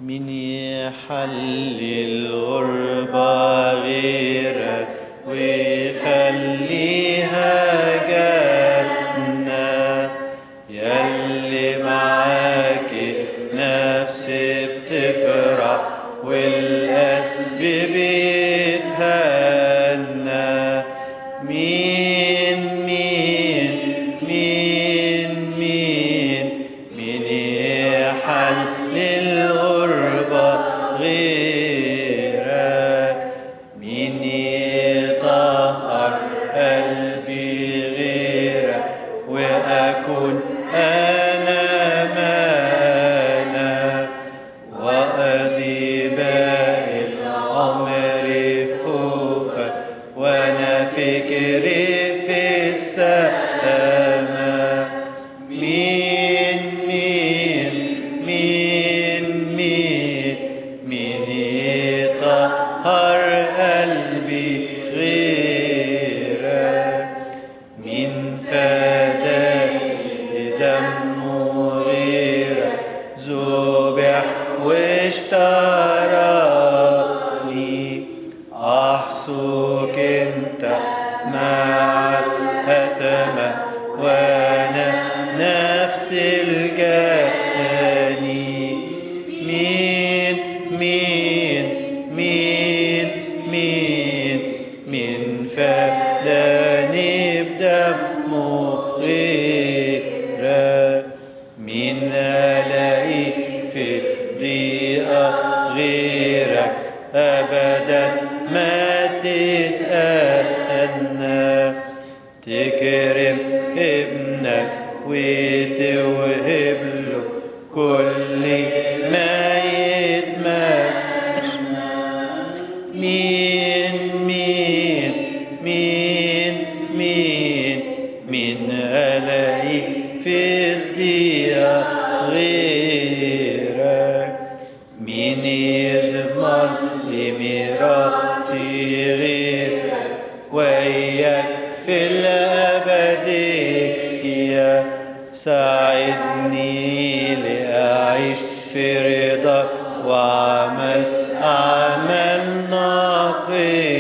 من يحل الغربة غيرك ويخليها جنة يلي معاك نفسي بتفرح والقلب بيتهنى مين مين مين مين مين يحل الغربة غيرك مين يطهر قلبي غيرك وأكون أنا مانا وأدي باقي العمر فوقك وأنا فكري في السماء مين مين مين مين مين يطهر قلبي غيرك من فداك دمه غيرك ذبح واشتراني أحصوك انت مع الأثمة وانا نفس الجاني مين مين مين مين من فداني بدمه غيرك من ألاقي في الضيقة غيرك أبدا ما تتأنى تكرم ابنك وتوهب له كل ما يتمنى مين مين مين مين من ألاقي في الضيقة غيرك مين يضمن لميراثي غيرك وياك في الأبدية ساعدني لأعيش في رضاك وعمل أعمال نقية